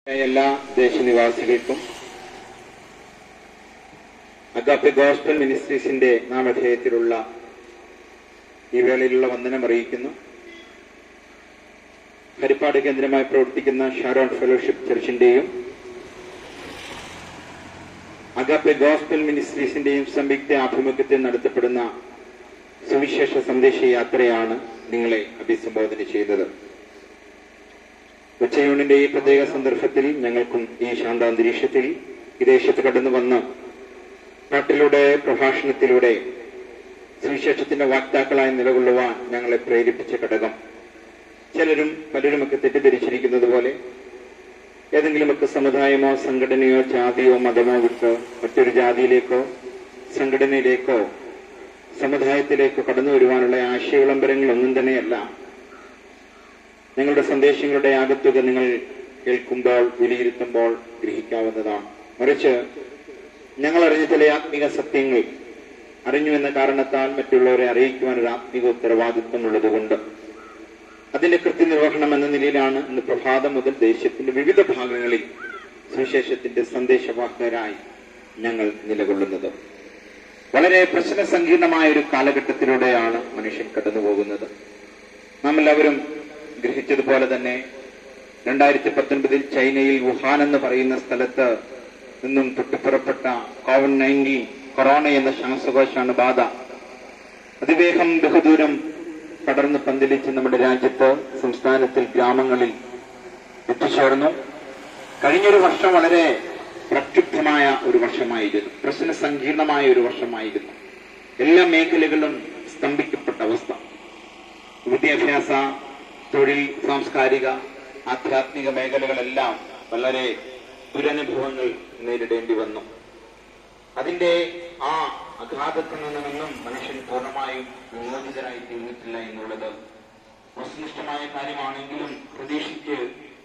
എല്ലാ ദേശനിവാസികൾക്കും agape gospel മിനിസ്ട്രീസിന്റെ നാമധേയത്തിലുള്ള ഈ വേളയിലുള്ള വന്ദനം അറിയിക്കുന്നു ഹരിപ്പാട് കേന്ദ്രമായി പ്രവർത്തിക്കുന്ന ഷാരോൺ ഫെലോഷിപ്പ് ചർച്ചിന്റെയും അഗാപ്പെ ഗോസ്ബൽ മിനിസ്ട്രീസിന്റെയും സംയുക്ത ആഭിമുഖ്യത്തിൽ നടത്തപ്പെടുന്ന സുവിശേഷ സന്ദേശ യാത്രയാണ് നിങ്ങളെ അഭിസംബോധന ചെയ്യുന്നത് ഉച്ചയൂണിന്റെ ഈ പ്രത്യേക സന്ദർഭത്തിൽ ഞങ്ങൾക്കും ഈ ശാന്താന്തരീക്ഷത്തിൽ വിദേശത്ത് കടന്നു വന്ന് പാട്ടിലൂടെ പ്രഭാഷണത്തിലൂടെ സുവിശേഷത്തിന്റെ വാക്താക്കളായി നിലകൊള്ളുവാൻ ഞങ്ങളെ പ്രേരിപ്പിച്ച ഘടകം ചിലരും പലരുമൊക്കെ തെറ്റിദ്ധരിച്ചിരിക്കുന്നത് പോലെ ഏതെങ്കിലുമൊക്കെ സമുദായമോ സംഘടനയോ ജാതിയോ മതമോ വിട്ട് മറ്റൊരു ജാതിയിലേക്കോ സംഘടനയിലേക്കോ സമുദായത്തിലേക്കോ കടന്നു വരുവാനുള്ള ആശയ വിളംബരങ്ങളൊന്നും തന്നെയല്ല നിങ്ങളുടെ സന്ദേശങ്ങളുടെ ആകത്തുക നിങ്ങൾ കേൾക്കുമ്പോൾ വിലയിരുത്തുമ്പോൾ ഗ്രഹിക്കാവുന്നതാണ് മറിച്ച് ഞങ്ങൾ അറിഞ്ഞ ചില ആത്മീക സത്യങ്ങൾ അറിഞ്ഞു എന്ന കാരണത്താൽ മറ്റുള്ളവരെ അറിയിക്കുവാൻ ഒരു ആത്മീക ഉത്തരവാദിത്വമുള്ളതുകൊണ്ട് അതിന്റെ കൃത്യനിർവഹണം എന്ന നിലയിലാണ് ഇന്ന് പ്രഭാതം മുതൽ ദേശത്തിന്റെ വിവിധ ഭാഗങ്ങളിൽ സുവിശേഷത്തിന്റെ സന്ദേശവാഹകരായി ഞങ്ങൾ നിലകൊള്ളുന്നത് വളരെ പ്രശ്ന സങ്കീർണമായ ഒരു കാലഘട്ടത്തിലൂടെയാണ് മനുഷ്യൻ കടന്നുപോകുന്നത് നാം എല്ലാവരും ഗ്രഹിച്ചതുപോലെ തന്നെ രണ്ടായിരത്തി പത്തൊൻപതിൽ ചൈനയിൽ വുഹാൻ എന്ന് പറയുന്ന സ്ഥലത്ത് നിന്നും പൊട്ടിപ്പുറപ്പെട്ട കോവിഡ് നയൻറ്റീൻ കൊറോണ എന്ന ശ്വാസകോശാണ് ബാധ അതിവേഗം ബഹുദൂരം പടർന്ന് പന്തലിച്ച് നമ്മുടെ രാജ്യത്ത് സംസ്ഥാനത്തിൽ ഗ്രാമങ്ങളിൽ എത്തിച്ചേർന്നു കഴിഞ്ഞൊരു വർഷം വളരെ പ്രക്ഷുബ്ധമായ ഒരു വർഷമായിരുന്നു പ്രശ്ന സങ്കീർണമായ ഒരു വർഷമായിരുന്നു എല്ലാ മേഖലകളും സ്തംഭിക്കപ്പെട്ട അവസ്ഥ വിദ്യാഭ്യാസ തൊഴിൽ സാംസ്കാരിക ആധ്യാത്മിക മേഖലകളെല്ലാം വളരെ ദുരനുഭവങ്ങൾ നേരിടേണ്ടി വന്നു അതിന്റെ ആ അഘാതത്തിൽ നിന്നും മനുഷ്യൻ പൂർണ്ണമായും വിമോചിതരായി തീർന്നിട്ടില്ല എന്നുള്ളത് വസ്തുനിഷ്ഠമായ കാര്യമാണെങ്കിലും പ്രതീക്ഷയ്ക്ക്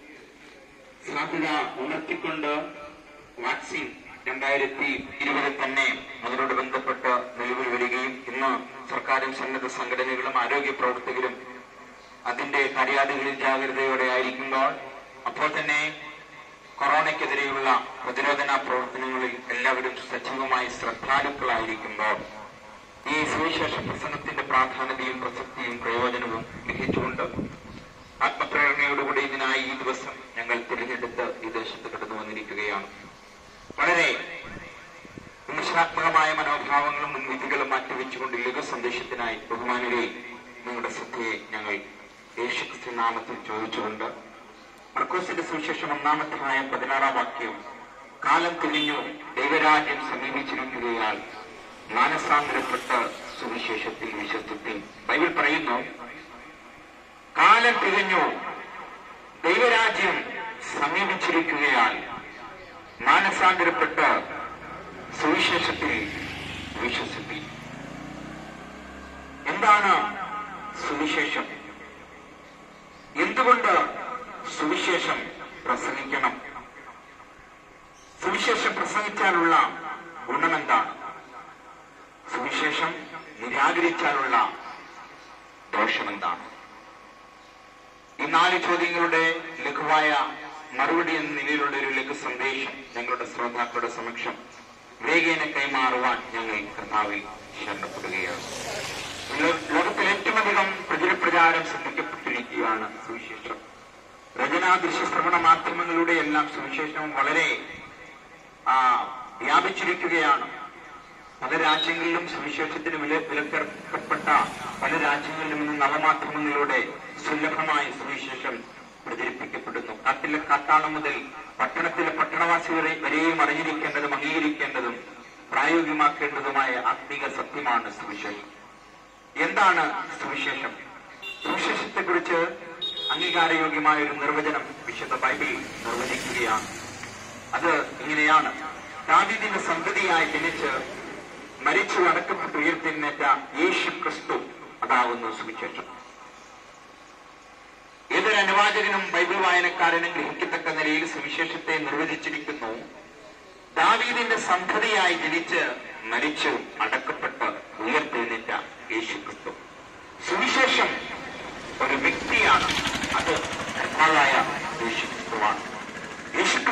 സാധ്യത ഉണർത്തിക്കൊണ്ട് വാക്സിൻ രണ്ടായിരത്തി ഇരുപതിൽ തന്നെ അതിനോട് ബന്ധപ്പെട്ട് നിലവിൽ വരികയും ഇന്ന് സർക്കാരും സന്നദ്ധ സംഘടനകളും ആരോഗ്യ പ്രവർത്തകരും അതിന്റെ മര്യാദകളിൽ ജാഗ്രതയോടെ ആയിരിക്കുമ്പോൾ അപ്പോൾ തന്നെ കൊറോണയ്ക്കെതിരെയുള്ള പ്രതിരോധന പ്രവർത്തനങ്ങളിൽ എല്ലാവരും സജീവമായി ശ്രദ്ധാലുക്കളായിരിക്കുമ്പോൾ ഈ സുവിശേഷ പ്രസംഗത്തിന്റെ പ്രാധാന്യതയും പ്രസക്തിയും പ്രയോജനവും ഗ്രഹിച്ചുകൊണ്ട് ആത്മപ്രേരണയോടുകൂടി ഇതിനായി ഈ ദിവസം ഞങ്ങൾ തിരഞ്ഞെടുത്ത് ഈ ദേശത്ത് കടന്നു വന്നിരിക്കുകയാണ് വളരെ വിമർശനാത്മകമായ മനോഭാവങ്ങളും മുൻവിധികളും മാറ്റിവെച്ചുകൊണ്ട് ലഘു സന്ദേശത്തിനായി ബഹുമാനരെ നിങ്ങളുടെ ശ്രദ്ധയെ ഞങ്ങൾ യേശുക്രിസ്തു നാമത്തിൽ ചോദിച്ചുകൊണ്ട് മർക്കോസിന്റെ സുവിശേഷം ഒന്നാമത്തായ പതിനാറാം വാക്യം കാലം തിരിഞ്ഞു ദൈവരാജ്യം സമീപിച്ചിരിക്കുകയാൽ മാനസാന്തരപ്പെട്ട സുവിശേഷത്തിൽ വിശ്വസിപ്പിൻ ബൈബിൾ പറയുന്നു കാലം തികഞ്ഞു ദൈവരാജ്യം സമീപിച്ചിരിക്കുകയാൽ മാനസാന്തരപ്പെട്ട് സുവിശേഷത്തിൽ വിശ്വസിപ്പിൻ എന്താണ് സുവിശേഷം എന്തുകൊണ്ട് സുവിശേഷം പ്രസംഗിക്കണം സുവിശേഷം പ്രസംഗിച്ചാലുള്ള ഗുണമെന്താണ് സുവിശേഷം നിരാകരിച്ചാലുള്ള ദോഷമെന്താണ് ഈ നാല് ചോദ്യങ്ങളുടെ ലഘുവായ മറുപടി എന്ന നിലയിലുള്ള ഒരു ലഘു സന്ദേശം ഞങ്ങളുടെ ശ്രോതാക്കളുടെ സമക്ഷം വേഗേന കൈമാറുവാൻ ഞങ്ങൾ കർത്താവിൽ ശരണപ്പെടുകയാണ് ലോകത്തിൽ ഏറ്റവും അധികം പ്രചരപ്രചാരം ശ്രദ്ധിക്കപ്പെട്ടിരിക്കുകയാണ് സുവിശേഷം രചനാ ദൃശ്യ ശ്രവണ മാധ്യമങ്ങളുടെ എല്ലാം സുവിശേഷം വളരെ ആ, വ്യാപിച്ചിരിക്കുകയാണ് പല രാജ്യങ്ങളിലും സുവിശേഷത്തിന് വില വിലക്കേർപ്പെട്ട പല രാജ്യങ്ങളിലും ഇന്ന് നവമാധ്യമങ്ങളിലൂടെ സുലഭമായി സുവിശേഷം പ്രചരിപ്പിക്കപ്പെടുന്നു കാട്ടിലെ കാട്ടാളം മുതൽ പട്ടണത്തിലെ പട്ടണവാസി വരെ വരെയും അറിഞ്ഞിരിക്കേണ്ടതും അംഗീകരിക്കേണ്ടതും പ്രായോഗികമാക്കേണ്ടതുമായ ആത്മീക സത്യമാണ് സുവിശേഷം എന്താണ് സുവിശേഷം സുവിശേഷത്തെക്കുറിച്ച് അംഗീകാരയോഗ്യമായ ഒരു നിർവചനം വിശുദ്ധ ബൈബിൾ നിർവചിക്കുകയാണ് അത് ഇങ്ങനെയാണ് ദാവീദിന്റെ സന്തതിയായി ജനിച്ച് മരിച്ചു അടക്കപ്പെട്ട് ഉയർത്തെഴുന്നേറ്റ യേശു ക്രിസ്തു അതാവുന്നു സുവിശേഷം ഏതൊരു അനുവാചകനും ബൈബിൾ വായനക്കാരനും ഗ്രഹിക്കത്തക്ക നിലയിൽ സുവിശേഷത്തെ നിർവചിച്ചിരിക്കുന്നു ദാവീദിന്റെ സന്തതിയായി ജനിച്ച് മരിച്ചു അടക്കപ്പെട്ട് ഉയർത്തെഴുന്നേറ്റ യേശു ക്രിസ്തു സുവിശേഷം ഒരു വ്യക്തിയാണ് അത് കർത്താവായ യേശു ക്രിസ്തുവാണ് യേശു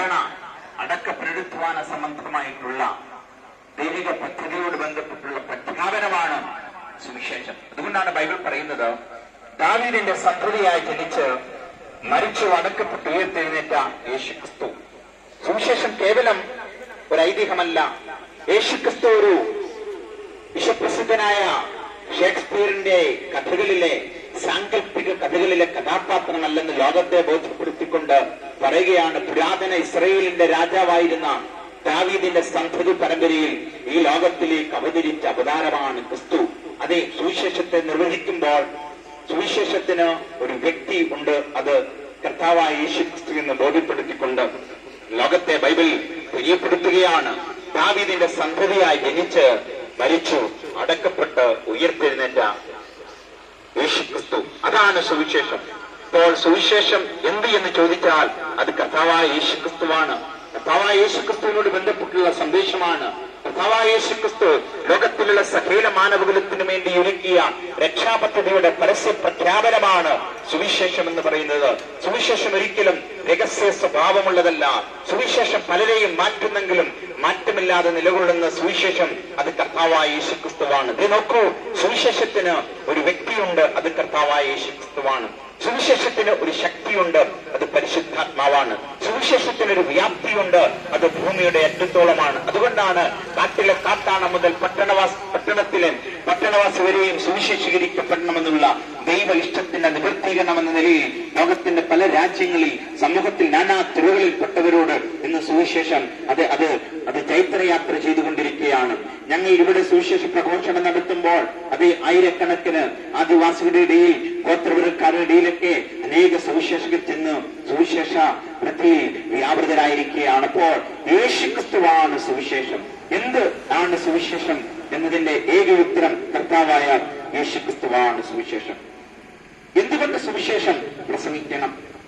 മരണ അടക്ക പുനരുത്ഥാന സംബന്ധമായിട്ടുള്ള ദൈവിക പദ്ധതിയോട് ബന്ധപ്പെട്ടുള്ള പ്രഖ്യാപനമാണ് സുവിശേഷം അതുകൊണ്ടാണ് ബൈബിൾ പറയുന്നത് ദാവീദിന്റെ സന്തതിയായി ജനിച്ച് മരിച്ചു അടക്കപ്പെട്ട് ഉയർത്തെഴുന്നേറ്റ യേശുക്രിസ്തു സുവിശേഷം കേവലം ഒരു ഐതിഹ്യമല്ല യേശുക്രിസ്തു ഒരു വിശ്വപ്രസിദ്ധനായ ഷേക്സ്പിയറിന്റെ കഥകളിലെ സാങ്കല്പിക കഥകളിലെ കഥാപാത്രമല്ലെന്ന് ലോകത്തെ ബോധ്യപ്പെടുത്തിക്കൊണ്ട് പറയുകയാണ് പുരാതന ഇസ്രയേലിന്റെ രാജാവായിരുന്ന ദാവീദിന്റെ സന്തതി പരമ്പരയിൽ ഈ ലോകത്തിലേക്ക് അവതരിച്ച അവതാരമാണ് ക്രിസ്തു അതെ സുവിശേഷത്തെ നിർവഹിക്കുമ്പോൾ സുവിശേഷത്തിന് ഒരു വ്യക്തി ഉണ്ട് അത് കർത്താവായ യേശു ക്രിസ്തു എന്ന് ബോധ്യപ്പെടുത്തിക്കൊണ്ട് ലോകത്തെ ബൈബിൾ തെரியപ്പെടുത്തുകയാണ് ദാവീദിന്റെ സന്തതിയായി ജനിച്ച് മരിച്ചു അടക്കപ്പെട്ട് ഉയർത്തെഴുന്നേറ്റ യേശു ക്രിസ്തു അതാണ് സുവിശേഷം ഇപ്പോൾ സുവിശേഷം എന്ത് എന്ന് ചോദിച്ചാൽ അത് കർത്താവായ യേശു ക്രിസ്തുവാണ് കർത്താവായ യേശു ക്രിസ്തുവിനോട് ബന്ധപ്പെട്ടുള്ള സന്ദേശമാണ് കർത്താവായ യേശു ക്രിസ്തു ലോകത്തിലുള്ള സകല മാനവകുലത്തിനു വേണ്ടി ഒരുക്കിയ രക്ഷാപദ്ധതിയുടെ പരസ്യ പ്രഖ്യാപനമാണ് സുവിശേഷം എന്ന് പറയുന്നത് സുവിശേഷം ഒരിക്കലും രഹസ്യ സ്വഭാവമുള്ളതല്ല സുവിശേഷം പലരെയും മാറ്റുന്നെങ്കിലും മാറ്റമില്ലാതെ നിലകൊള്ളുന്ന സുവിശേഷം അത് കർത്താവായ യേശു ക്രിസ്തുവാണ് ഇത് നോക്കൂ സുവിശേഷത്തിന് ഒരു വ്യക്തിയുണ്ട് അത് കർത്താവായ യേശു ക്രിസ്തുവാണ് സുവിശേഷത്തിന് ഒരു ശക്തിയുണ്ട് അത് പരിശുദ്ധാത്മാവാണ് സുവിശേഷത്തിന് ഒരു വ്യാപ്തിയുണ്ട് അത് ഭൂമിയുടെ അറ്റത്തോളമാണ് അതുകൊണ്ടാണ് കാട്ടിലെ കാട്ടാന മുതൽ പട്ടണവാസ് പട്ടണത്തിലെ പട്ടണവാസി വരെയും സുവിശേഷീകരിക്കപ്പെടണമെന്നുള്ള ദൈവ ഇഷ്ടത്തിന്റെ നിവൃത്തീകരണം എന്ന നിലയിൽ ലോകത്തിന്റെ പല രാജ്യങ്ങളിൽ സമൂഹത്തിൽ നാനാ തുറകളിൽപ്പെട്ടവരോട് ഇന്ന് സുവിശേഷം അത് അത് അത് ചൈത്രയാത്ര ചെയ്തുകൊണ്ടിരിക്കുകയാണ് ഞങ്ങൾ ഇവിടെ സുവിശേഷ പ്രഘോഷണം നടത്തുമ്പോൾ അത് ആയിരക്കണക്കിന് ആദിവാസികളുടെ ഇടയിൽ ഗോത്രവരക്കാരുടെ ഇടയിലൊക്കെ അനേക സുവിശേഷകർ ചെന്ന് സുവിശേഷ വൃത്തിയിൽ വ്യാപൃതരായിരിക്കുകയാണ് അപ്പോൾ യേശുക്രിസ്തുവാണ് സുവിശേഷം എന്ത് ആണ് സുവിശേഷം എന്നതിന്റെ ഏക ഉത്തരം കർത്താവായ യേശുക്രിസ്തുവാണ് സുവിശേഷം എന്തുകൊണ്ട് സുവിശേഷം പ്രസംഗിക്കണം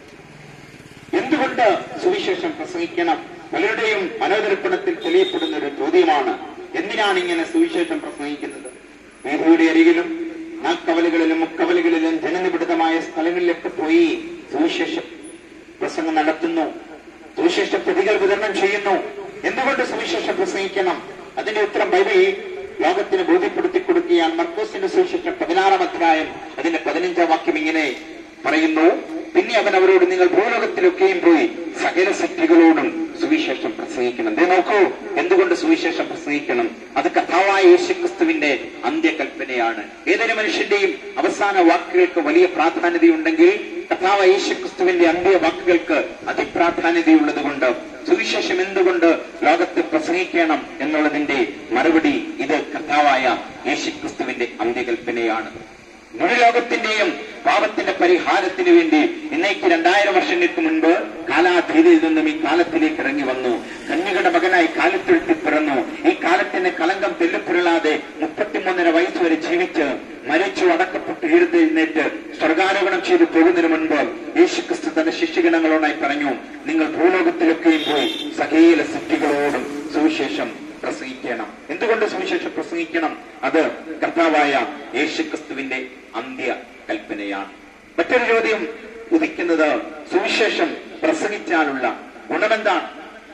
എന്തുകൊണ്ട് സുവിശേഷം പ്രസംഗിക്കണം പലരുടെയും മനോദർപ്പണത്തിൽ തെളിയപ്പെടുന്ന ഒരു ചോദ്യമാണ് എന്തിനാണ് ഇങ്ങനെ സുവിശേഷം പ്രസംഗിക്കുന്നത് വീതിയുടെ അരികിലും നാക്കവലുകളിലും മുക്കവലുകളിലും ജനനിബിഡിതമായ സ്ഥലങ്ങളിലൊക്കെ പോയി സുവിശേഷം പ്രസംഗം നടത്തുന്നു സുവിശേഷ പ്രതികൾ വിതരണം ചെയ്യുന്നു എന്തുകൊണ്ട് സുവിശേഷം പ്രസംഗിക്കണം അതിന്റെ ഉത്തരം ബൈബിൾ ലോകത്തിന് ബോധ്യപ്പെടുത്തി കൊടുക്കുകയാണ് മർക്കോസിന്റെ സുവിശേഷം പതിനാറാം അധ്യായം അതിന്റെ പതിനഞ്ചാം വാക്യം ഇങ്ങനെ പറയുന്നു പിന്നെ അവൻ അവരോട് നിങ്ങൾ ഭൂലോകത്തിലൊക്കെയും പോയി സകല സൃഷ്ടികളോടും സുവിശേഷം പ്രസംഗിക്കണം ദേ നോക്കൂ എന്തുകൊണ്ട് സുവിശേഷം പ്രസംഗിക്കണം അത് കഥാവായ യേശുക്രിസ്തുവിന്റെ അന്ത്യകൽപ്പനയാണ് ഏതൊരു മനുഷ്യന്റെയും അവസാന വാക്കുകൾക്ക് വലിയ പ്രാധാന്യതയുണ്ടെങ്കിൽ കഥാവ യേശുക്രിസ്തുവിന്റെ അന്ത്യ വാക്കുകൾക്ക് അതിപ്രാധാന്യതയുള്ളത് കൊണ്ട് സുവിശേഷം എന്തുകൊണ്ട് ലോകത്ത് പ്രസംഗിക്കണം എന്നുള്ളതിന്റെ മറുപടി ഇത് കഥാവായ യേശുക്രിസ്തുവിന്റെ അന്ത്യകൽപ്പനയാണ് മുഴുലോകത്തിന്റെയും പാപത്തിന്റെ പരിഹാരത്തിന് വേണ്ടി ഇന്നേക്ക് രണ്ടായിരം വർഷങ്ങൾക്ക് മുൻപ് കാലാതീതയിൽ നിന്നും ഈ കാലത്തിലേക്ക് ഇറങ്ങി വന്നു കന്യകയുടെ മകനായി കാലത്തെഴുത്തി പിറന്നു ഈ കാലത്തിന് കളങ്കം തെല്ലുപുരളാതെ മുപ്പത്തിമൂന്നര വയസ്സ് വരെ ജീവിച്ച് മരിച്ചു അടക്കപ്പെട്ട് എഴുന്നേറ്റ് സ്വർഗാരോപണം ചെയ്ത് പോകുന്നതിന് മുൻപ് യേശുക്രിസ്തു തന്റെ ശിഷ്യഗണങ്ങളോടായി പറഞ്ഞു നിങ്ങൾ ഭൂലോകത്തിലൊക്കെയും പോയി സകേല സൃഷ്ടികളോടും സുവിശേഷം പ്രസംഗിക്കണം എന്തുകൊണ്ട് സുവിശേഷം പ്രസംഗിക്കണം അത് കർത്താവായ യേശുക്രിസ്തുവിന്റെ അന്ത്യ കൽപ്പനയാണ് മറ്റൊരു ചോദ്യം ഉദിക്കുന്നത് സുവിശേഷം പ്രസംഗിച്ചാലുള്ള ഗുണമെന്താണ്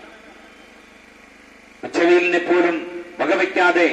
ഉച്ചവെയിലിനെ പോലും വകവയ്ക്കാതെ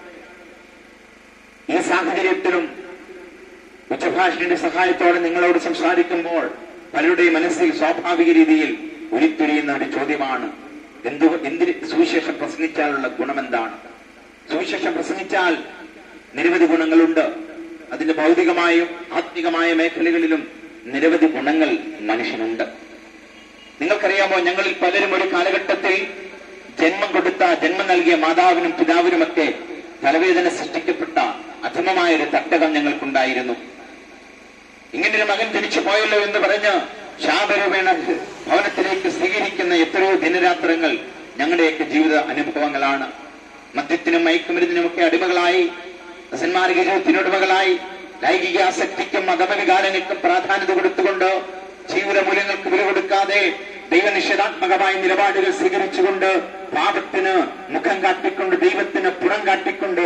ഈ സാഹചര്യത്തിലും ഉച്ചഭാഷയുടെ സഹായത്തോടെ നിങ്ങളോട് സംസാരിക്കുമ്പോൾ പലരുടെയും മനസ്സിൽ സ്വാഭാവിക രീതിയിൽ ഉരുത്തിരിയുന്ന ഒരു ചോദ്യമാണ് എന്തു എന്തിന് സുവിശേഷം പ്രസംഗിച്ചാലുള്ള ഗുണമെന്താണ് സുവിശേഷം പ്രസംഗിച്ചാൽ നിരവധി ഗുണങ്ങളുണ്ട് അതിന്റെ ഭൗതികമായും ആത്മികമായ മേഖലകളിലും നിരവധി ഗുണങ്ങൾ മനുഷ്യനുണ്ട് നിങ്ങൾക്കറിയാമോ ഞങ്ങളിൽ പലരും ഒരു കാലഘട്ടത്തിൽ ജന്മം കൊടുത്ത ജന്മം നൽകിയ മാതാവിനും പിതാവിനുമൊക്കെ തലവേദന സൃഷ്ടിക്കപ്പെട്ട അധമമായ ഒരു തട്ടകം ഞങ്ങൾക്കുണ്ടായിരുന്നു ഇങ്ങനൊരു മകൻ തിരിച്ചു പോയല്ലോ എന്ന് പറഞ്ഞ് ശാപരൂപേണ ഭവനത്തിലേക്ക് സ്വീകരിക്കുന്ന എത്രയോ ദിനരാത്രങ്ങൾ ഞങ്ങളുടെയൊക്കെ ജീവിത അനുഭവങ്ങളാണ് മദ്യത്തിനും മയക്കുമരുന്നിനുമൊക്കെ അടിമകളായി അസന്മാർഗ ജീവിതത്തിനടിമകളായി ലൈംഗിക ആസക്തിക്കും മതമവികാരങ്ങൾക്കും പ്രാധാന്യത കൊടുത്തുകൊണ്ട് ജീവിത മൂല്യങ്ങൾക്ക് വില കൊടുക്കാതെ ദൈവനിഷേധാത്മകമായ നിലപാടുകൾ സ്വീകരിച്ചുകൊണ്ട് പാപത്തിന് മുഖം കാട്ടിക്കൊണ്ട് ദൈവത്തിന് പുറം കാട്ടിക്കൊണ്ട്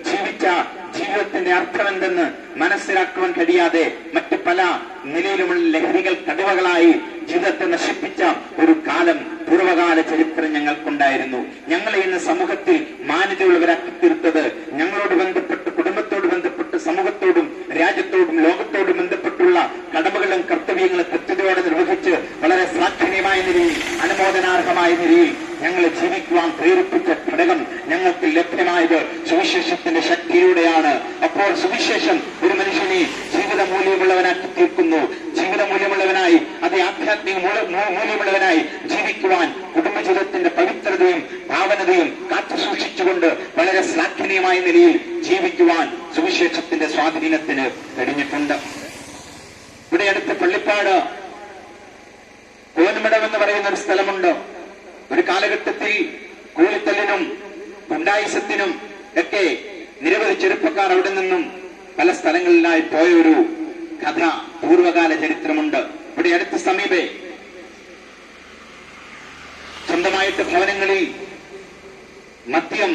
ജീവിച്ച ജീവിതത്തിന്റെ അർത്ഥമെന്തെന്ന് മനസ്സിലാക്കുവാൻ കഴിയാതെ മറ്റ് പല നിലയിലുമുള്ള ലഹരികൾ കടുവകളായി ജീവിതത്തെ നശിപ്പിച്ച ഒരു കാലം പൂർവ്വകാല ചരിത്രം ഞങ്ങൾക്കുണ്ടായിരുന്നു ഞങ്ങളെ ഇന്ന് സമൂഹത്തിൽ മാന്യതയുള്ളവരാക്കി തീർത്തത് ഞങ്ങളോട് ബന്ധപ്പെട്ട് കുടുംബത്തോട് ബന്ധപ്പെട്ട് സമൂഹത്തോടും രാജ്യത്തോടും ലോകത്തോടും ബന്ധപ്പെട്ടുള്ള കടമകളും കർത്തവ്യങ്ങളും കൃത്യതയോടെ നിർവഹിച്ച് വളരെ ശ്ലാഘനീയമായ നിലയിൽ അനുമോദനാർഹമായ നിലയിൽ ഞങ്ങളെ ജീവിക്കുവാൻ പ്രേരിപ്പിച്ച ഘടകം ഞങ്ങൾക്ക് ലഭ്യമായത് സുവിശേഷത്തിന്റെ ശക്തിയിലൂടെയാണ് അപ്പോൾ സുവിശേഷം ഒരു മനുഷ്യനെ ജീവിത മൂല്യമുള്ളവനാക്കി തീർക്കുന്നു ജീവിത മൂല്യമുള്ളവനായി അതേ ആധ്യാത്മിക മൂല- മൂ- മൂല്യമുള്ളവനായി ജീവിക്കുവാൻ കുടുംബജീവിതത്തിന്റെ പവിത്രതയും ഭാവനതയും കാത്തു സൂക്ഷിച്ചുകൊണ്ട് വളരെ ശ്ലാഘനീയമായ നിലയിൽ ജീവിക്കുവാൻ സുവിശേഷത്തിന്റെ സ്വാധീനത്തിന് കഴിഞ്ഞിട്ടുണ്ട് ഇവിടെ അടുത്ത് പള്ളിപ്പാട് കോനുമടം എന്ന് പറയുന്ന ഒരു സ്ഥലമുണ്ട് ഒരു കാലഘട്ടത്തിൽ കൂലിത്തല്ലിനും ഗുണ്ടായുസത്തിനും ഒക്കെ നിരവധി ചെറുപ്പക്കാർ അവിടെ നിന്നും പല സ്ഥലങ്ങളിലായി പോയ ഒരു കഥ പൂർവകാല ചരിത്രമുണ്ട് ഇവിടെ അടുത്ത സമീപേ സ്വന്തമായിട്ട് ഭവനങ്ങളിൽ മദ്യം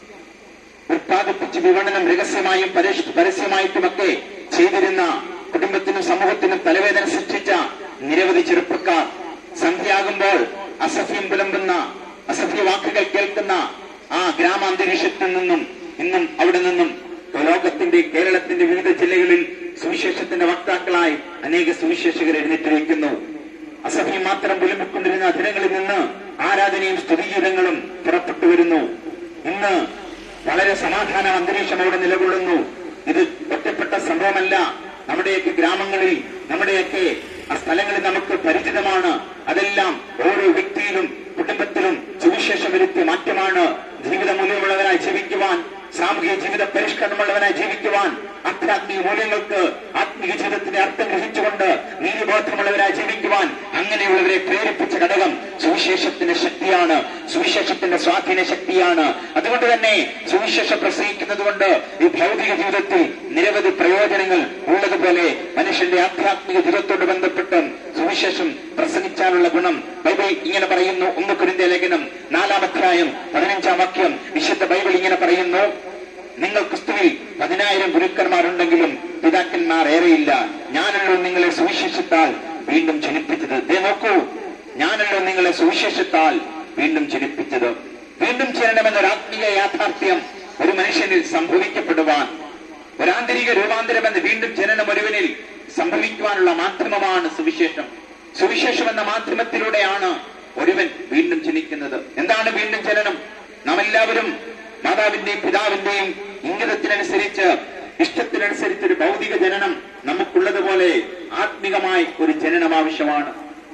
ഉത്പാദിപ്പിച്ച് വിപണനം രഹസ്യമായും പരസ്യ- പരസ്യമായിട്ടുമൊക്കെ ചെയ്തിരുന്ന കുടുംബത്തിനും സമൂഹത്തിനും തലവേദന സൃഷ്ടിച്ച നിരവധി ചെറുപ്പക്കാർ സന്ധ്യയാകുമ്പോൾ അസഭ്യം വിളമ്പുന്ന അസഭ്യ വാക്കുകൾ കേൾക്കുന്ന ആ ഗ്രാമാന്തരീക്ഷത്തിൽ നിന്നും ഇന്നും അവിടെ നിന്നും ലോകത്തിന്റെ കേരളത്തിന്റെ വിവിധ ജില്ലകളിൽ സുവിശേഷത്തിന്റെ വക്താക്കളായി അനേക സുവിശേഷകർ എഴുന്നേറ്റിരിക്കുന്നു അസഭ്യം മാത്രം വിളമ്പിക്കൊണ്ടിരുന്ന ദിനങ്ങളിൽ നിന്ന് ആരാധനയും സ്തുതിഗീതങ്ങളും പുറപ്പെട്ടു വരുന്നു ഇന്ന് വളരെ സമാധാന അന്തരീക്ഷം അവിടെ നിലകൊള്ളുന്നു ഇത് ഒറ്റപ്പെട്ട സംഭവമല്ല നമ്മുടെയൊക്കെ ഗ്രാമങ്ങളിൽ നമ്മുടെയൊക്കെ ആ സ്ഥലങ്ങളിൽ നമുക്ക് പരിചിതമാണ് അതെല്ലാം ഓരോ വ്യക്തിയിലും കുടുംബത്തിലും സുവിശേഷം വരുത്തിയ മാറ്റമാണ് ജീവിത മൂല്യമുള്ളവരായി ജീവിക്കുവാൻ സാമൂഹിക ജീവിത പരിഷ്കരണമുള്ളവനായി ജീവിക്കുവാൻ ആധ്യാത്മിക മൂല്യങ്ങൾക്ക് ആത്മീയ ജീവിതത്തിന്റെ അർത്ഥം ഗ്രഹിച്ചുകൊണ്ട് നീതിബോധമുള്ളവരായി ജീവിക്കുവാൻ അങ്ങനെയുള്ളവരെ പ്രേരിപ്പിച്ച ഘടകം സുവിശേഷത്തിന്റെ ശക്തിയാണ് സുവിശേഷത്തിന്റെ സ്വാധീന ശക്തിയാണ് അതുകൊണ്ട് തന്നെ സുവിശേഷം പ്രസംഗിക്കുന്നത് കൊണ്ട് ഈ ഭൗതിക ജീവിതത്തിൽ നിരവധി പ്രയോജനങ്ങൾ ഉള്ളതുപോലെ മനുഷ്യന്റെ ആധ്യാത്മിക ജീവിതത്തോട് ബന്ധപ്പെട്ട് സുവിശേഷം പ്രസംഗിച്ചാലുള്ള ഗുണം ബൈബിൾ ഇങ്ങനെ പറയുന്നു ഒന്ന് കുരിന്ത ലേഖനം നാലാം അധ്യായം പതിനഞ്ചാം വാക്യം വിശുദ്ധ ബൈബിൾ ഇങ്ങനെ പറയുന്നു നിങ്ങൾ ക്രിസ്തുവിൽ പതിനായിരം ഗുരുക്കന്മാരുണ്ടെങ്കിലും പിതാക്കന്മാർ ഏറെയില്ല ഞാനല്ലോ നിങ്ങളെ സുവിശേഷത്താൽ വീണ്ടും ജനിപ്പിച്ചത് ദേ നോക്കൂ ഞാനല്ലോ നിങ്ങളെ സുവിശേഷത്താൽ വീണ്ടും ജനിപ്പിച്ചത് വീണ്ടും ജനനമെന്നൊരു ആത്മീയ യാഥാർത്ഥ്യം ഒരു മനുഷ്യനിൽ സംഭവിക്കപ്പെടുവാൻ ഒരാന്തരിക രൂപാന്തരം എന്ന വീണ്ടും ജനനം ഒരുവനിൽ സംഭവിക്കുവാനുള്ള മാധ്യമമാണ് സുവിശേഷം സുവിശേഷം എന്ന മാധ്യമത്തിലൂടെയാണ് ഒരുവൻ വീണ്ടും ജനിക്കുന്നത് എന്താണ് വീണ്ടും ജനനം നാം എല്ലാവരും മാതാവിന്റെയും പിതാവിന്റെയും ഇംഗിതത്തിനനുസരിച്ച് ഇഷ്ടത്തിനനുസരിച്ച് ഒരു ഭൗതിക ജനനം നമുക്കുള്ളതുപോലെ ആത്മികമായി ഒരു ജനനം ആവശ്യമാണ്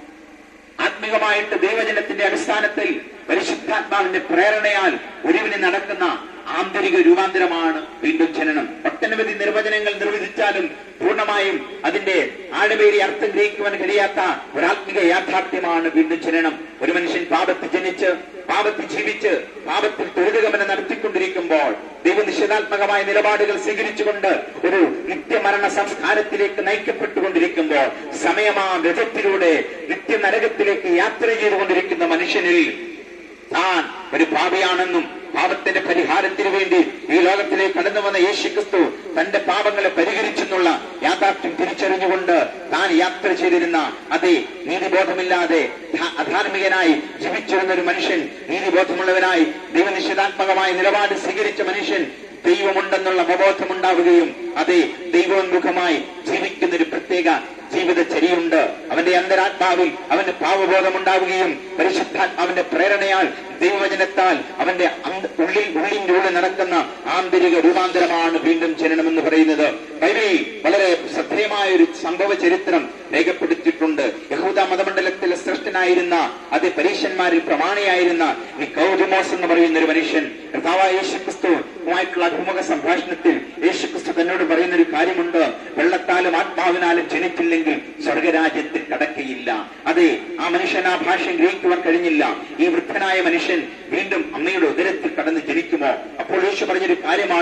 ആത്മികമായിട്ട് ദൈവജനത്തിന്റെ അടിസ്ഥാനത്തിൽ പരിശുദ്ധാത്മാവിന്റെ പ്രേരണയാൽ ഒരുവിന് നടക്കുന്ന ആന്തരിക രൂപാന്തരമാണ് വീണ്ടും ജനനം ഒട്ടനവധി നിർവചനങ്ങൾ നിർവചിച്ചാലും പൂർണ്ണമായും അതിന്റെ ആഴവേരി അർത്ഥം ഗ്രഹിക്കുവാൻ കഴിയാത്ത ഒരാത്മിക യാഥാർത്ഥ്യമാണ് വീണ്ടും ജനനം ഒരു മനുഷ്യൻ പാപത്തിൽ ജനിച്ച് പാപത്തിൽ ജീവിച്ച് പാപത്തിൽ ത്വരിതഗമനം നടത്തിക്കൊണ്ടിരിക്കുമ്പോൾ ദൈവനിഷേധാത്മകമായ നിലപാടുകൾ സ്വീകരിച്ചുകൊണ്ട് ഒരു നിത്യമരണ സംസ്കാരത്തിലേക്ക് നയിക്കപ്പെട്ടുകൊണ്ടിരിക്കുമ്പോൾ സമയമാ രഥത്തിലൂടെ നിത്യനരകത്തിലേക്ക് യാത്ര ചെയ്തുകൊണ്ടിരിക്കുന്ന മനുഷ്യനിൽ താൻ ഒരു പാപിയാണെന്നും പാപത്തിന്റെ പരിഹാരത്തിന് വേണ്ടി ഈ ലോകത്തിലേക്ക് കടന്നു വന്ന യേശു ക്രിസ്തു തന്റെ പാപങ്ങളെ പരിഹരിച്ചെന്നുള്ള യാഥാർത്ഥ്യം തിരിച്ചറിഞ്ഞുകൊണ്ട് താൻ യാത്ര ചെയ്തിരുന്ന അതേ നീതിബോധമില്ലാതെ ധാ- അധാർമികനായി ജീവിച്ചിരുന്ന ഒരു മനുഷ്യൻ നീതിബോധമുള്ളവനായി ദൈവനിഷേധാത്മകമായ നിലപാട് സ്വീകരിച്ച മനുഷ്യൻ ദൈവമുണ്ടെന്നുള്ള അവബോധമുണ്ടാവുകയും അതേ ദൈവോന്മുഖമായി ജീവിക്കുന്ന ഒരു പ്രത്യേക ജീവിതചര്യയുണ്ട് അവന്റെ അന്തരാത്മാവിൽ അവന്റെ പാവബോധമുണ്ടാവുകയും പരിശുദ്ധാത്മാവിന്റെ പ്രേരണയാൽ ദൈവവചനത്താൽ അവന്റെ അന്ത- ഉള്ളിൽ ഉള്ളിന്റെ ഉള്ളിൽ നടക്കുന്ന ആന്തരിക രൂപാന്തരമാണ് വീണ്ടും ജനനം എന്ന് പറയുന്നത് ബൈബിളിൽ വളരെ ശ്രദ്ധേയമായ ഒരു സംഭവ ചരിത്രം രേഖപ്പെടുത്തിയിട്ടുണ്ട് യഹൂദ മതമണ്ഡലത്തിലെ ശ്രേഷ്ഠനായിരുന്ന അതേ പരീക്ഷന്മാരിൽ പ്രമാണിയായിരുന്ന നിക്കോദിമോസ് എന്ന് പറയുന്ന ഒരു മനുഷ്യൻ കർത്താവായ യേശുക്രിസ്തുവുമായിട്ടുള്ള അഭിമുഖ സംഭാഷണത്തിൽ യേശുക്രിസ്തു തന്നോട് പറയുന്ന ഒരു കാര്യമുണ്ട് വെള്ളത്താലും ആത്മാവിനാലും ജനിച്ചില്ലെങ്കിൽ സ്വർഗരാജ്യത്തിൽ കടക്കയില്ല അതെ ആ മനുഷ്യൻ ആ ഭാഷ ഗ്രഹിക്കുവാൻ കഴിഞ്ഞില്ല ഈ വൃദ്ധനായ മനുഷ്യൻ വീണ്ടും അമ്മയുടെ ഉദരത്തിൽ കടന്ന് ജനിക്കുമോ അപ്പോൾ യേശു പറഞ്ഞൊരു കാര്യമാണ്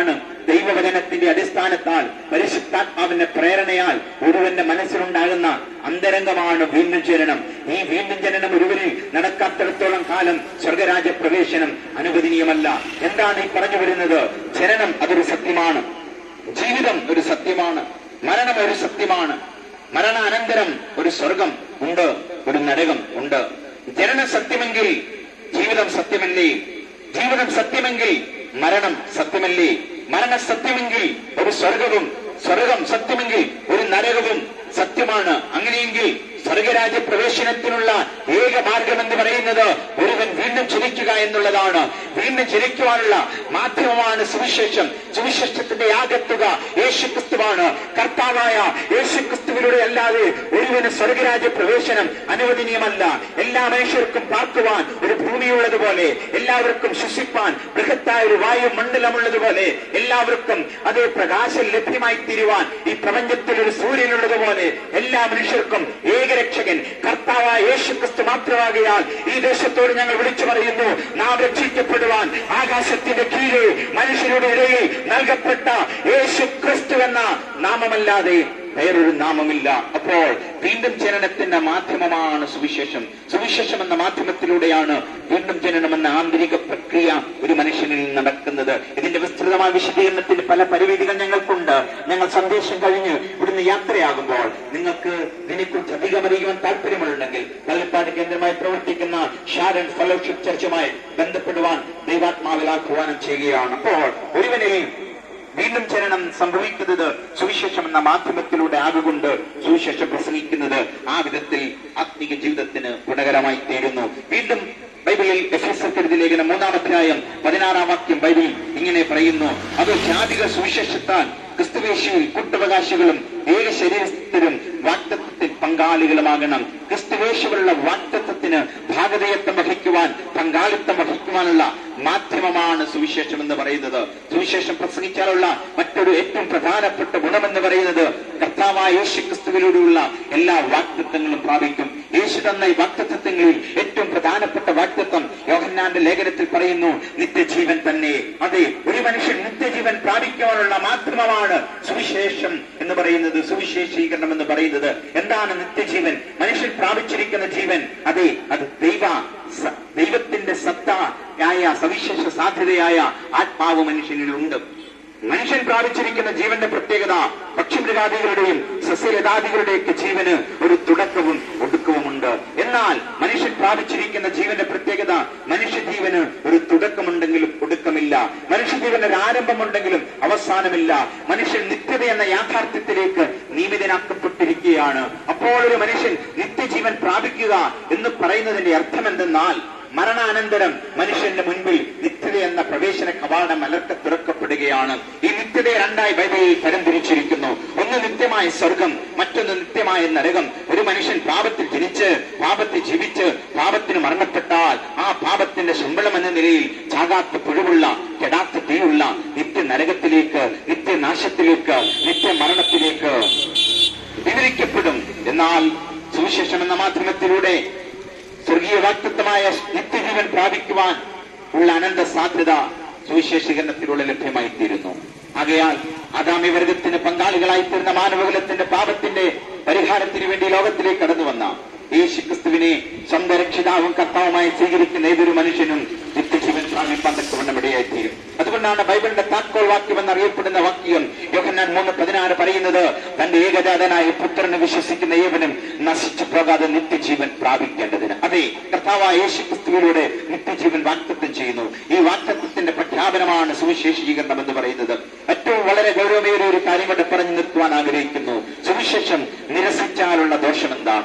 ദൈവവചനത്തിന്റെ അടിസ്ഥാനത്താൽ പരിശുദ്ധാത്മാവിന്റെ പ്രേരണയാൽ ഒരുവന്റെ മനസ്സിലുണ്ടാകുന്ന അന്തരംഗമാണ് വീണ്ടും ജനനം ഈ വീണ്ടും ജനനം ഒരുവരിൽ നടക്കാത്തിടത്തോളം കാലം സ്വർഗരാജ്യ പ്രവേശനം അനുവദനീയമല്ല എന്താണ് ഈ പറഞ്ഞു വരുന്നത് ജനനം അതൊരു സത്യമാണ് ജീവിതം ഒരു സത്യമാണ് മരണം ഒരു സത്യമാണ് മരണാനന്തരം ഒരു സ്വർഗം ഉണ്ട് ഒരു നരകം ഉണ്ട് ജനനം സത്യമെങ്കിൽ ജീവിതം സത്യമല്ലേ ജീവിതം സത്യമെങ്കിൽ മരണം സത്യമല്ലേ മരണം സത്യമെങ്കിൽ ഒരു സ്വർഗവും സ്വർഗം സത്യമെങ്കിൽ ഒരു നരകവും സത്യമാണ് അങ്ങനെയെങ്കിൽ സ്വർഗരാജ്യ പ്രവേശനത്തിനുള്ള ഏക മാർഗം എന്ന് പറയുന്നത് ഒരുവൻ വീണ്ടും ജനിക്കുക എന്നുള്ളതാണ് വീണ്ടും ജനിക്കുവാനുള്ള മാധ്യമമാണ് സുവിശേഷം സുവിശേഷത്തിന്റെ ആകത്തുക യേശുക്രിസ്തുവാണ് കർത്താവായ യേശുക്രിസ്തുവിലൂടെ അല്ലാതെ ഒരുവന് സ്വർഗരാജ്യ പ്രവേശനം അനുവദനീയമല്ല എല്ലാ മനുഷ്യർക്കും പാർക്കുവാൻ ഒരു ഭൂമിയുള്ളതുപോലെ എല്ലാവർക്കും ശ്വസിപ്പാൻ ബൃഹത്തായ ഒരു വായു മണ്ഡലമുള്ളതുപോലെ എല്ലാവർക്കും അതേ പ്രകാശം ലഭ്യമായി തീരുവാൻ ഈ പ്രപഞ്ചത്തിൽ ഒരു സൂര്യനുള്ളതുപോലെ എല്ലാ മനുഷ്യർക്കും ഏകരക്ഷകൻ കർത്താവായ യേശുക്രിസ്തു മാത്രമാകയാൽ ഈ ദേശത്തോട് ഞങ്ങൾ വിളിച്ചു പറയുന്നു നാം രക്ഷിക്കപ്പെടുവാൻ ആകാശത്തിന്റെ കീഴെ മനുഷ്യരുടെ ഇടയിൽ നൽകപ്പെട്ട യേശു ക്രിസ്തു എന്ന നാമമല്ലാതെ വേറൊരു നാമമില്ല അപ്പോൾ വീണ്ടും ജനനത്തിന്റെ മാധ്യമമാണ് സുവിശേഷം സുവിശേഷം എന്ന മാധ്യമത്തിലൂടെയാണ് വീണ്ടും ജനനം എന്ന ആന്തരിക പ്രക്രിയ ഒരു മനുഷ്യനിൽ നടക്കുന്നത് ഇതിന്റെ വിസ്തൃതമായ വിശദീകരണത്തിന്റെ പല പരിമിതികൾ ഞങ്ങൾക്കുണ്ട് ഞങ്ങൾ സന്ദേശം കഴിഞ്ഞ് ഇവിടുന്ന് യാത്രയാകുമ്പോൾ നിങ്ങൾക്ക് ഇതിനെക്കുറിച്ച് അധികം അറിയുവാൻ താല്പര്യമുണ്ടെങ്കിൽ കള്ളപ്പാട് കേന്ദ്രമായി പ്രവർത്തിക്കുന്ന ഷാരൻ ഫെലോഷിപ്പ് ചർച്ചുമായി ബന്ധപ്പെടുവാൻ ദൈവാത്മാവിൽ ആഹ്വാനം ചെയ്യുകയാണ് അപ്പോൾ ഒരുവനിൽ വീണ്ടും ജനനം സംഭവിക്കുന്നത് സുവിശേഷം എന്ന മാധ്യമത്തിലൂടെ ആകുകൊണ്ട് സുവിശേഷം പ്രസംഗിക്കുന്നത് ആ വിധത്തിൽ ആത്മീക ജീവിതത്തിന് ഗുണകരമായി തീരുന്നു വീണ്ടും ബൈബിളിൽ എഫേസർക്കെഴുതി ലേഖനം മൂന്നാം അധ്യായം പതിനാറാം വാക്യം ബൈബിൾ ഇങ്ങനെ പറയുന്നു അത് ജാതിക സുവിശേഷത്താൽ ക്രിസ്തുവേശിയിൽ കൂട്ടവകാശികളും ഏക ശരീരത്തിലും വാക്തത്വത്തിൽ പങ്കാളികളുമാകണം ക്രിസ്തുവേശുകളുള്ള വാക്തത്വത്തിന് ഭാഗതയത്വം വഹിക്കുവാൻ പങ്കാളിത്തം വഹിക്കുവാനുള്ള മാധ്യമമാണ് സുവിശേഷം എന്ന് പറയുന്നത് സുവിശേഷം പ്രസംഗിച്ചാലുള്ള മറ്റൊരു ഏറ്റവും പ്രധാനപ്പെട്ട ഗുണമെന്ന് പറയുന്നത് കർത്താവായ യേശു ക്രിസ്തുവിലൂടെയുള്ള എല്ലാ വാക്തത്വങ്ങളും പ്രാപിക്കും യേശു തന്ന ഈ വാക്തത്വങ്ങളിൽ ഏറ്റവും പ്രധാനപ്പെട്ട വാക്തത്വം യോഹന്നാന്റെ ലേഖനത്തിൽ പറയുന്നു നിത്യജീവൻ തന്നെ അതെ ഒരു മനുഷ്യൻ നിത്യജീവൻ പ്രാപിക്കുവാനുള്ള മാധ്യമമാണ് സുവിശേഷം എന്ന് പറയുന്നത് സുവിശേഷീകരണം എന്ന് പറയുന്നത് എന്താണ് നിത്യജീവൻ മനുഷ്യൻ പ്രാപിച്ചിരിക്കുന്ന ജീവൻ അതെ അത് ദൈവ സ- ദൈവത്തിന്റെ സത്തായ സവിശേഷ സാധ്യതയായ ആത്മാവ് മനുഷ്യനിലുണ്ട് മനുഷ്യൻ പ്രാപിച്ചിരിക്കുന്ന ജീവന്റെ പ്രത്യേകത പക്ഷിമൃഗാദികളുടെയും സസ്യലതാദികളുടെയൊക്കെ ജീവന് ഒരു തുടക്കവും ഒടുക്കവുമുണ്ട് എന്നാൽ മനുഷ്യൻ പ്രാപിച്ചിരിക്കുന്ന ജീവന്റെ പ്രത്യേകത മനുഷ്യജീവന് ഒരു തുടക്കമുണ്ടെങ്കിലും ഒടുക്കമില്ല മനുഷ്യജീവന് ഒരു ആരംഭമുണ്ടെങ്കിലും അവസാനമില്ല മനുഷ്യൻ നിത്യത എന്ന യാഥാർത്ഥ്യത്തിലേക്ക് നിയമിതനാക്കപ്പെട്ടിരിക്കുകയാണ് അപ്പോൾ ഒരു മനുഷ്യൻ നിത്യജീവൻ പ്രാപിക്കുക എന്ന് പറയുന്നതിന്റെ അർത്ഥം എന്തെന്നാൽ മരണാനന്തരം മനുഷ്യന്റെ മുൻപിൽ നിത്യത എന്ന പ്രവേശന കവാടം അലർക്ക തുറക്കപ്പെടുകയാണ് ഈ നിത്യതയെ രണ്ടായി ബൈബിളിൽ തരംതിരിച്ചിരിക്കുന്നു ഒന്ന് നിത്യമായ സ്വർഗം മറ്റൊന്ന് നിത്യമായ നരകം ഒരു മനുഷ്യൻ പാപത്തിൽ ജനിച്ച് പാപത്തിൽ ജീവിച്ച് പാപത്തിന് മരണപ്പെട്ടാൽ ആ പാപത്തിന്റെ ശമ്പളം എന്ന നിലയിൽ ചാകാത്ത പുഴുവുള്ള കെടാത്ത തീയുള്ള നിത്യ നരകത്തിലേക്ക് നിത്യനാശത്തിലേക്ക് നിത്യ മരണത്തിലേക്ക് വിവരിക്കപ്പെടും എന്നാൽ സുവിശേഷം എന്ന മാധ്യമത്തിലൂടെ സ്വർഗീയ വാക്തത്വമായ നിത്യജീവൻ പ്രാപിക്കുവാൻ ഉള്ള അനന്ത സാധ്യത സുവിശേഷീകരണത്തിലൂടെ ലഭ്യമായി തീരുന്നു ആകയാൽ ആദാമി വർഗത്തിന് പങ്കാളികളായി തീർന്ന മാനവകുലത്തിന്റെ പാപത്തിന്റെ പരിഹാരത്തിന് വേണ്ടി ലോകത്തിലേക്ക് കടന്നു വന്ന യേശു ക്രിസ്തുവിനെ സ്വന്തം രക്ഷിതാവും കർത്താവുമായി സ്വീകരിക്കുന്ന ഏതൊരു മനുഷ്യനും നിത്യജീവൻ പ്രാപിപ്പാൻ തക്കവണ്ണം ഇടയായിത്തീരും അതുകൊണ്ടാണ് ബൈബിളിന്റെ താക്കോൽ വാക്യം എന്നറിയപ്പെടുന്ന വാക്യം യോഹന്നാൻ മൂന്ന് പതിനാറ് പറയുന്നത് തന്റെ ഏകജാതനായ പുത്രനെ വിശ്വസിക്കുന്ന ഏവനും നശിച്ചു പോകാതെ നിത്യജീവൻ പ്രാപിക്കേണ്ടതിന് അതെ കർത്താവായ യേശു ക്രിസ്തുവിലൂടെ നിത്യജീവൻ വാക്തത്വം ചെയ്യുന്നു ഈ വാക്തത്വത്തിന്റെ പ്രഖ്യാപനമാണ് സുവിശേഷീകരണം എന്ന് പറയുന്നത് ഏറ്റവും വളരെ ഗൗരവമേറിയ ഒരു കാര്യം കൂടെ പറഞ്ഞു നിർത്തുവാൻ ആഗ്രഹിക്കുന്നു സുവിശേഷം നിരസിച്ചാലുള്ള ദോഷം എന്താണ്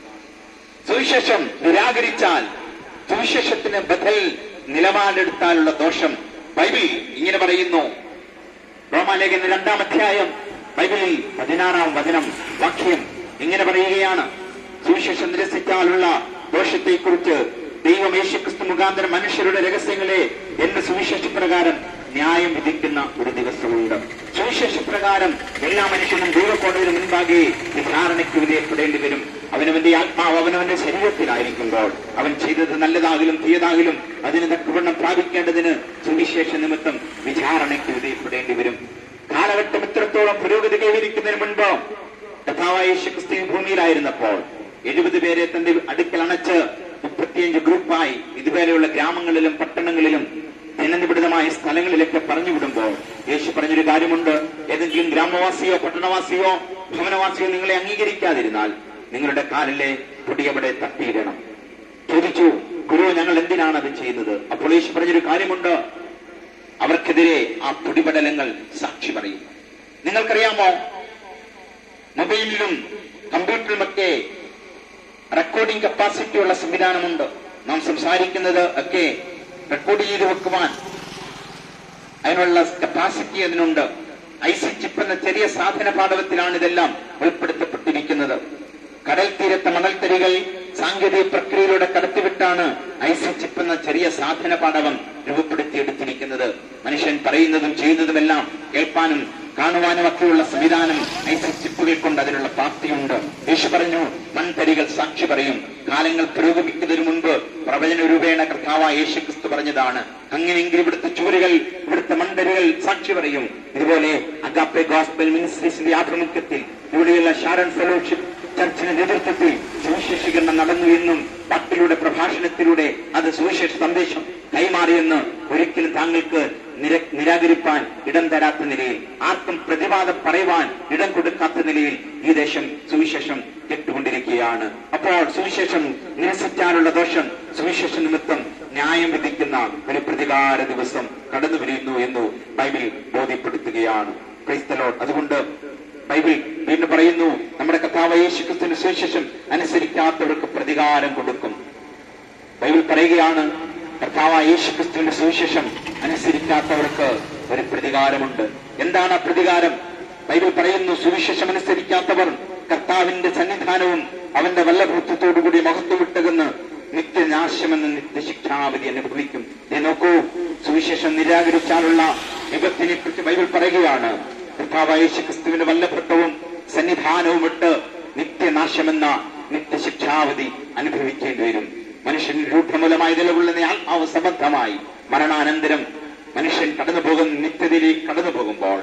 സുവിശേഷം നിരാകരിച്ചാൽ സുവിശേഷത്തിന് ബദൽ നിലപാടെടുത്താലുള്ള ദോഷം ബൈബിൾ ഇങ്ങനെ പറയുന്നു റോമാലേഖന രണ്ടാം അധ്യായം ബൈബിളിൽ പതിനാറാം വചനം വാക്യം ഇങ്ങനെ പറയുകയാണ് സുവിശേഷം നിരസിച്ചാലുള്ള ദോഷത്തെക്കുറിച്ച് ദൈവം യേശുക്രിസ്തു മുഖാന്തരം മനുഷ്യരുടെ രഹസ്യങ്ങളെ എന്ന സുവിശേഷ പ്രകാരം ന്യായം വിധിക്കുന്ന ഒരു ദിവസമുണ്ട് സുവിശേഷ പ്രകാരം എല്ലാ മനുഷ്യനും ദൈവക്കോടതിന് മുൻപാകെ വിചാരണയ്ക്ക് വിധേയപ്പെടേണ്ടി വരും അവനവന്റെ ആത്മാവ് അവനവന്റെ ശരീരത്തിലായിരിക്കുമ്പോൾ അവൻ ചെയ്തത് നല്ലതാകിലും തീയതാകിലും അതിന് തക്കവണ്ണം പ്രാപിക്കേണ്ടതിന് സുവിശേഷ നിമിത്തം വിചാരണയ്ക്ക് വിധേയപ്പെടേണ്ടി വരും കാലഘട്ടം ഇത്രത്തോളം പുരോഗതി കൈവരിക്കുന്നതിന് മുൻപ് കഥാവായ യേശുക്രിസ്തു ഈ ഭൂമിയിലായിരുന്നപ്പോൾ എഴുപത് പേരെ തന്റെ അടുക്കൽ അണച്ച് മുപ്പത്തിയഞ്ച് ഗ്രൂപ്പായി ഇതുപോലെയുള്ള ഗ്രാമങ്ങളിലും പട്ടണങ്ങളിലും ജനനിബിഡിതമായ സ്ഥലങ്ങളിലൊക്കെ പറഞ്ഞുവിടുമ്പോൾ യേശു പറഞ്ഞൊരു കാര്യമുണ്ട് ഏതെങ്കിലും ഗ്രാമവാസിയോ പട്ടണവാസിയോ ഭവനവാസിയോ നിങ്ങളെ അംഗീകരിക്കാതിരുന്നാൽ നിങ്ങളുടെ കാലിലെ പൊടിയവിടെ തട്ടിയിടണം ചോദിച്ചു ഗുരു ഞങ്ങൾ എന്തിനാണ് അത് ചെയ്യുന്നത് അപ്പോൾ യേശു പറഞ്ഞൊരു കാര്യമുണ്ട് അവർക്കെതിരെ ആ പൊടിപടലങ്ങൾ സാക്ഷി പറയും നിങ്ങൾക്കറിയാമോ മൊബൈലിലും കമ്പ്യൂട്ടറിലുമൊക്കെ റെക്കോർഡിംഗ് കപ്പാസിറ്റി ഉള്ള സംവിധാനമുണ്ട് നാം സംസാരിക്കുന്നത് ഒക്കെ റെക്കോർഡ് ചെയ്ത് വെക്കുവാൻ അതിനുള്ള കപ്പാസിറ്റി അതിനുണ്ട് ഐ സി ചിപ്പ് എന്ന ചെറിയ സാധന പാഠവത്തിലാണ് ഇതെല്ലാം ഉൾപ്പെടുത്തപ്പെട്ടിരിക്കുന്നത് കടൽ തീരത്തെ മണൽത്തരികൾ സാങ്കേതിക പ്രക്രിയയിലൂടെ കടത്തിവിട്ടാണ് ഐ സി ചിപ്പ് എന്ന ചെറിയ സാധന പാഠവം രൂപപ്പെടുത്തിയെടുത്തിരിക്കുന്നത് മനുഷ്യൻ പറയുന്നതും ചെയ്യുന്നതുമെല്ലാം കേൾപ്പാനും കാണുവാനും ഒക്കെയുള്ള സംവിധാനം ഐ സി ചിപ്പുകൾ കൊണ്ട് അതിനുള്ള പ്രാപ്തിയുണ്ട് യേശു പറഞ്ഞു മൺതരികൾ സാക്ഷി പറയും കാലങ്ങൾ പുരോഗമിക്കുന്നതിന് മുൻപ് പ്രവചന രൂപേണ കർത്താവായ യേശു ക്രിസ്തു പറഞ്ഞതാണ് അങ്ങനെയെങ്കിൽ ഇവിടുത്തെ ചുവരുകൾ ഇവിടുത്തെ മൺതരികൾ സാക്ഷി പറയും ഇതുപോലെ അഗാപ്പെ ഗോസ്ബൽ മിനിസ്ട്രീസിന്റെ ആഭിമുഖ്യത്തിൽ ഇവിടെയുള്ള ഷാരൺ ഫെലോഷിപ്പ് ചർച്ചിന്റെ നേതൃത്വത്തിൽ സുവിശേഷീകരണം നടന്നു എന്നും വാക്കിലൂടെ പ്രഭാഷണത്തിലൂടെ അത് സുവിശേഷ സന്ദേശം കൈമാറിയെന്ന് ഒരിക്കലും താങ്കൾക്ക് നിര നിരാകരിപ്പാൻ ഇടം തരാത്ത നിലയിൽ ആർക്കും പ്രതിവാദം പറയുവാൻ ഇടം കൊടുക്കാത്ത നിലയിൽ ഈ ദേശം സുവിശേഷം കെട്ടുകൊണ്ടിരിക്കുകയാണ് അപ്പോൾ സുവിശേഷം നിരസിക്കാനുള്ള ദോഷം സുവിശേഷ നിമിത്തം ന്യായം വിധിക്കുന്ന ഒരു പ്രതികാര ദിവസം കടന്നു വരുന്നു എന്ന് ബൈബിൾ ബോധ്യപ്പെടുത്തുകയാണ് ക്രൈസ്തലോട്ട് അതുകൊണ്ട് ബൈബിൾ വീണ്ടും പറയുന്നു നമ്മുടെ കഥാവ് യേശുക്രിസ്തുവിന്റെ സുവിശേഷം അനുസരിക്കാത്തവർക്ക് പ്രതികാരം കൊടുക്കും ബൈബിൾ പറയുകയാണ് കർത്താവായ യേശുക്രിസ്തുവിന്റെ സുവിശേഷം അനുസരിക്കാത്തവർക്ക് ഒരു പ്രതികാരമുണ്ട് എന്താണ് ആ പ്രതികാരം ബൈബിൾ പറയുന്നു സുവിശേഷം അനുസരിക്കാത്തവർ കർത്താവിന്റെ സന്നിധാനവും അവന്റെ വല്ലഭൂത്വത്തോടുകൂടി മഹത്വം വിട്ടകന്ന് നിത്യനാശമെന്ന നിത്യശിക്ഷാവിധി അനുഭവിക്കും ദേ നോക്കൂ സുവിശേഷം നിരാകരിച്ചാലുള്ള വിപത്തിനെ കുറിച്ച് ബൈബിൾ പറയുകയാണ് കർത്താവായ യേശുക്രിസ്തുവിന്റെ വല്ലഭത്വവും സന്നിധാനവും വിട്ട് നിത്യനാശമെന്ന നിത്യശിക്ഷാവധി അനുഭവിക്കേണ്ടി വരും മനുഷ്യൻ രൂഢമൂലമായി നിലകൊള്ളുന്ന ആത്മാവ് സമർത്ഥമായി മരണാനന്തരം മനുഷ്യൻ കടന്നു പോകുന്ന നിത്യതയിലേക്ക് കടന്നു പോകുമ്പോൾ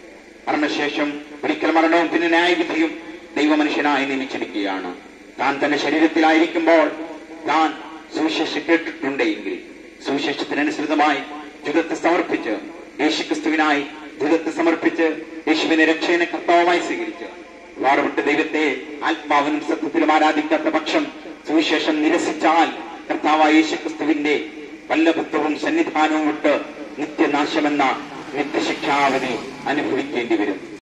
മരണശേഷം ഒരിക്കൽ മരണവും പിന്നെ ന്യായവിധിയും ദൈവമനുഷ്യനായി നിയമിച്ചിരിക്കുകയാണ് താൻ തന്റെ ശരീരത്തിലായിരിക്കുമ്പോൾ താൻ സുവിശേഷം കേട്ടിട്ടുണ്ടെങ്കിൽ സുവിശേഷത്തിനനുസൃതമായി ജീവിതത്തെ സമർപ്പിച്ച് യേശുക്രിസ്തുവിനായി ജീവിതത്തെ സമർപ്പിച്ച് യേശുവിനെ രക്ഷയനെ കർത്താവുമായി സ്വീകരിച്ച് വാറുവിട്ട് ദൈവത്തെ ആത്മാവിനും സത്യത്തിലും ആരാധിക്കാത്ത പക്ഷം സുവിശേഷം നിരസിച്ചാൽ കർത്താവായ യേശുക്രിസ്തുവിന്റെ വല്ലഭത്വവും സന്നിധാനവും വിട്ട് നിത്യനാശമെന്ന നിത്യശിക്ഷാവധി അനുഭവിക്കേണ്ടി വരും